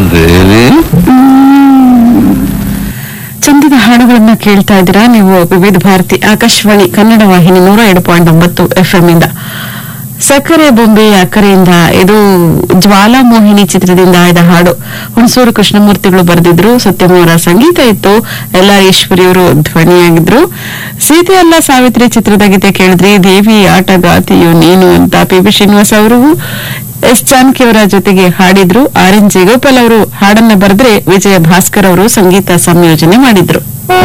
ದೇವಿ ಚಂದದ ಹಾಡುಗಳನ್ನ ಕೇಳ್ತಾ ಇದ್ದೀರಾ ನೀವು ವಿವಿಧ ಭಾರತಿ ಆಕಾಶವಾಣಿ ಕನ್ನಡ ವಾಹಿನಿ ನೂರ ಎರಡು ಪಾಯಿಂಟ್ ಒಂಬತ್ತು ಎಫ್ಎಂ ಇಂದ ಸಕ್ಕರೆ ಬೊಂಬೆ ಅಕ್ಕರೆಯಿಂದ ಇದು ಜ್ವಾಲಾಮೋಹಿನಿ ಚಿತ್ರದಿಂದ ಆಯ್ದ ಹಾಡು ಹುಣಸೂರು ಕೃಷ್ಣಮೂರ್ತಿಗಳು ಬರೆದಿದ್ರು ಸತ್ಯಂ ಅವರ ಸಂಗೀತ ಇತ್ತು ಎಲ್ ಆರ್ ಈಶ್ವರಿಯವರು ಧ್ವನಿಯಾಗಿದ್ರು ಸೀತೆ ಅಲ್ಲ ಸಾವಿತ್ರಿ ಚಿತ್ರದ ಗೀತೆ ಕೇಳಿದ್ರಿ ದೇವಿ ಆಟಗಾತಿಯು ನೀನು ಅಂತ ಪಿ ಬಿ ಶ್ರೀನಿವಾಸ್ ಅವರು ಎಸ್ ಜಾನಕಿ ಅವರ ಜೊತೆಗೆ ಹಾಡಿದ್ರು ಆರ್ ಎನ್ ಜೇಗೋಪಾಲ್ ಅವರು ಹಾಡನ್ನ ಬರೆದ್ರೆ ವಿಜಯ ಭಾಸ್ಕರ್ ಅವರು ಸಂಗೀತ ಸಂಯೋಜನೆ ಮಾಡಿದ್ರು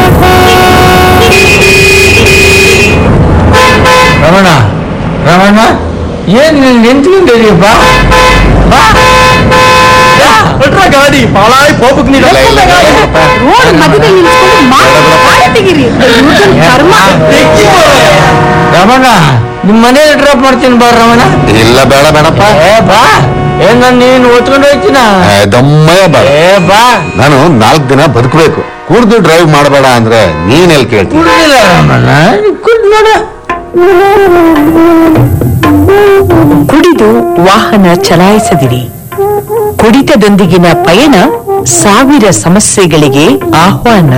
ರಮಣ ರಮಣ ಏನ್ ನೀನ್ ನಿಂತ್ಕೊಂಡಿದೀಯಪ್ಪ ಬಾ ಗಾಡಿ ಪಾಳಾಯಿ ಹೋಗ್ಬೇಕು ನೀನು ರೋಡ್ ಮಧ್ಯದಲ್ಲಿ ನಿಲ್ಸ್ಕೊಂಡು ಮಾತಾಡಿ ತೆಗೀರಿ ಇವ್ರ್ದೊಂದ್ ಕರ್ಮ ರಮಣ ನಿಮ್ ಮನೇಲಿ ಡ್ರಾಪ್ ಮಾಡ್ತೀನಿ ಬಾ ರಮಣ ಇಲ್ಲ ಬೇಡ ಬೇಡಪ್ಪ ಏ ಬಾ ಏನ್ ನಾನು ನೀನ್ ಓದ್ಕೊಂಡು ಹೋಗ್ತೀನ ಏ, ದಮ್ಮಯ್ಯ ಬೇಡ ಏ ಬಾ ನಾನು ನಾಲ್ಕು ದಿನ ಬದುಕಬೇಕು ಕುಡ್ದು ಡ್ರೈವ್ ಮಾಡಬೇಡ ಅಂದ್ರೆ ನೀನ್ ಎಲ್ಲಿ ಕೇಳ್ತೀನಿ ಕುಡ್ದಿಲ್ಲ ರಮಣ ಕುಡ್ ನೋಡ ಕುಡಿದು ವಾಹನ ಚಲಾಯಿಸದಿರಿ ಕುಡಿತದೊಂದಿಗಿನ ಪಯಣ ಸಾವಿರ ಸಮಸ್ಯೆಗಳಿಗೆ ಆಹ್ವಾನ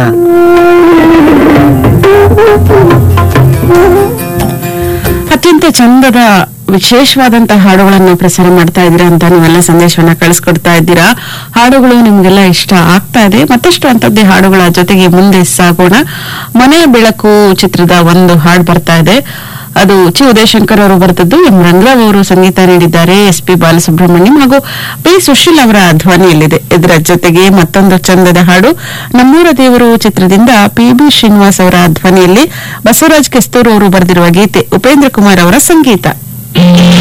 ಅತ್ಯಂತ ಚಂದದ ವಿಶೇಷವಾದಂತಹ ಹಾಡುಗಳನ್ನು ಪ್ರಸಾರ ಮಾಡ್ತಾ ಇದ್ದೀರಾ ಅಂತ ನೀವೆಲ್ಲ ಸಂದೇಶವನ್ನ ಕಳಿಸ್ಕೊಡ್ತಾ ಇದ್ದೀರಾ ಹಾಡುಗಳು ನಿಮ್ಗೆಲ್ಲ ಇಷ್ಟ ಆಗ್ತಾ ಇದೆ ಮತ್ತಷ್ಟು ಅಂತದ್ದೇ ಹಾಡುಗಳ ಜೊತೆಗೆ ಮುಂದೆ ಸಾಗೋಣ ಮನೆ ಬೆಳಕು ಚಿತ್ರದ ಒಂದು ಹಾಡು ಬರ್ತಾ ಇದೆ ಅದು ಚಿ ಉದಯಶಂಕರ್ ಅವರು ಬರೆದದ್ದು ಎಂ ರಂಗರಾವ್ ಅವರು ಸಂಗೀತ ನೀಡಿದ್ದಾರೆ ಎಸ್ ಪಿ ಬಾಲಸುಬ್ರಹ್ಮಣ್ಯಂ ಹಾಗೂ ಪಿ ಸುಶೀಲ್ ಅವರ ಧ್ವನಿಯಲ್ಲಿದೆ ಇದರ ಜೊತೆಗೆ ಮತ್ತೊಂದು ಚಂದದ ಹಾಡು ನಮ್ಮೂರ ದೇವರು ಚಿತ್ರದಿಂದ ಪಿ ಬಿ ಶ್ರೀನಿವಾಸ್ ಅವರ ಧ್ವನಿಯಲ್ಲಿ ಬಸವರಾಜ್ ಕೆಸ್ತೂರು ಅವರು ಬರೆದಿರುವ ಗೀತೆ ಉಪೇಂದ್ರ ಕುಮಾರ್ ಅವರ ಸಂಗೀತ